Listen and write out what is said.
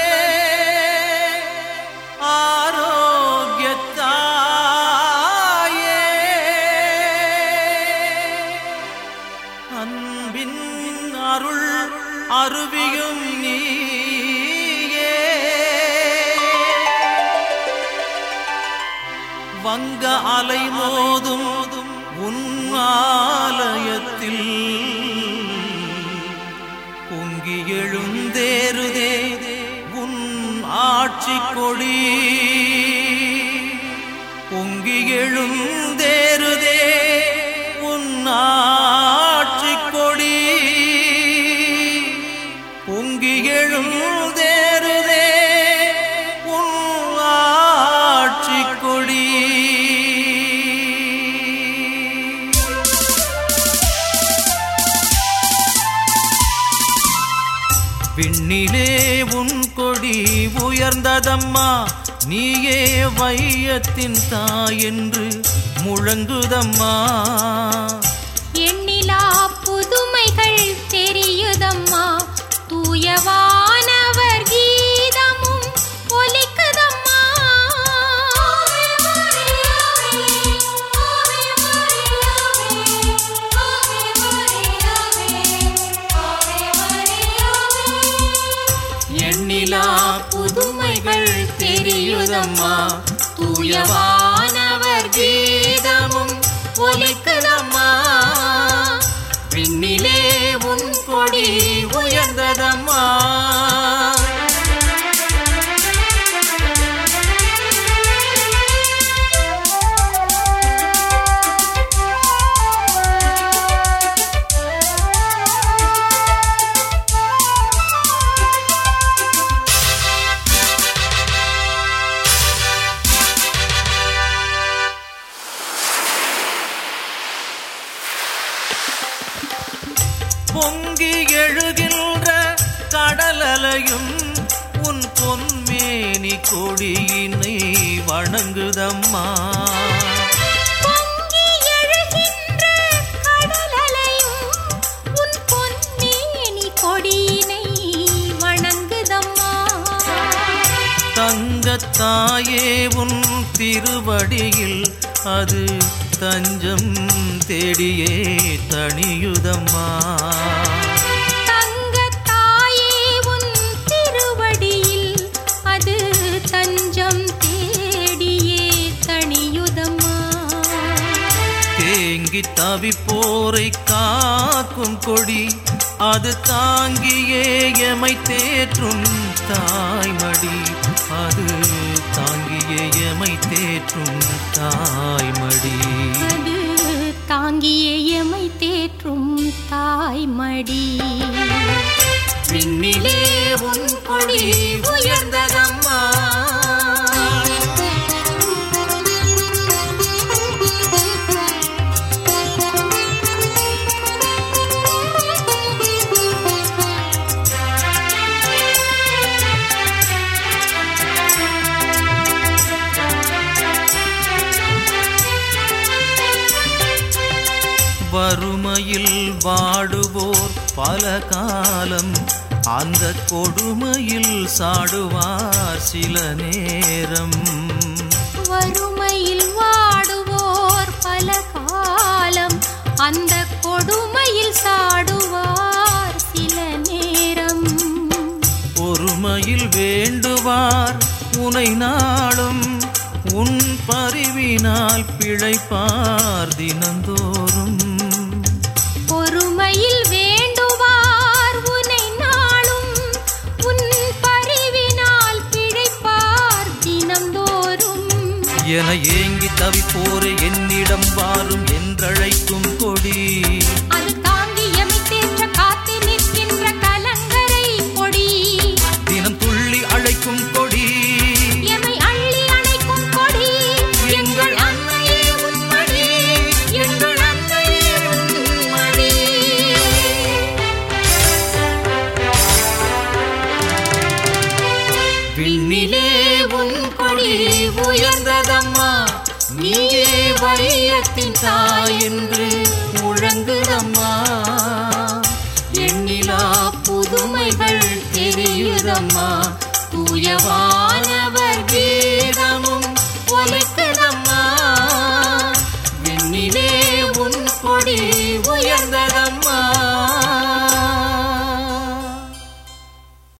ஆரோக்கியத்தாயே அன்பின் அருள் அருவியும் நீயே வங்க அலை மோதும் உன் ஆலயத்தில் பொங்கி எழுந்தேறுதே உன் ஆட்சி கொடி பொங்கி எழுந்தேறுதே உன் ஆட்சி கொடி பொங்கி எழுந்தேறுதே உன் ஆட்சி கொடி விண்ணிலே உன் கொடி உயர்ந்ததம்மா நீயே வையத்தின் தாய் என்று முழங்குதம்மா எண்ணிலா புதுமைகள் தெரியுதம்மா தூயவானவர் கீதமும் ஒலிக்குதம்மா எண்ணிலா புதுமைகள் தெரியுதம்மா தூயவானவர் கீதமும் ஒலிக்குதம்மா விண்ணிலே உன் கொடி உயர்ந்ததம்மா பொங்கி எழுகின்ற கடலலையும் உன் பொன்மேனி கொடியினை வணங்குதம்மா பொங்கி எழுகின்ற கடலலையும் உன் பொன்மேனி கொடியினை வணங்குதம்மா தங்கத்தாயே உன் திருவடியில் அது தஞ்சம் தேடியே தணியுதம்மா தங்கத்தாயே உன் திருவடியில் அது தஞ்சம் தேடியே தணியுதம்மா தேங்கி தவிப்போரை காக்கும் கொடி அது தாங்கியே எமை தேற்றும் தாய்மடி அது தாங்கியே எமை தேற்றும் தாய்மடி அது தாங்கிய எமை தேற்றும் தாய்மடி விண்ணிலே உன் கொடி உயர்ந்ததம்மா வறுமையில் வாடுவோர் பல காலம் அந்த கொடுமையில் சாடுவார் சில நேரம் வறுமையில் வாடுவோர் பல காலம் அந்த கொடுமையில் சாடுவார் சில நேரம் பொறுமையில் வேண்டுவார் உனை நாளும் உன் பரிவினால் பிழைப்பார் தினந்தோறும் பொறுமையில் வேண்டுவார் உனை நாளும் உன் பரிவினால் பிழைப்பார் தினந்தோறும் என ஏங்கி தவிப்போரை என்னிடம் வாரும் என்றழைக்கும் கொடி அது தாங்கி எமை தேற்ற காத்து நிற்கின்ற கலங்கரை கொடி தினம் துள்ளி அழைக்கும் கொடி எமை அள்ளி அணைக்கும் கொடி எங்கள் அன்னையே உன்மடி எங்கள் அன்னையே உன்மடி விண்ணிலே உன் கொடி உயர்ந்ததம்மா நீயே வையத்தின் தாய் என்று முழங்குதம்மா எண்ணிலா புதுமைகள் தெரியுதம்மா தூயவான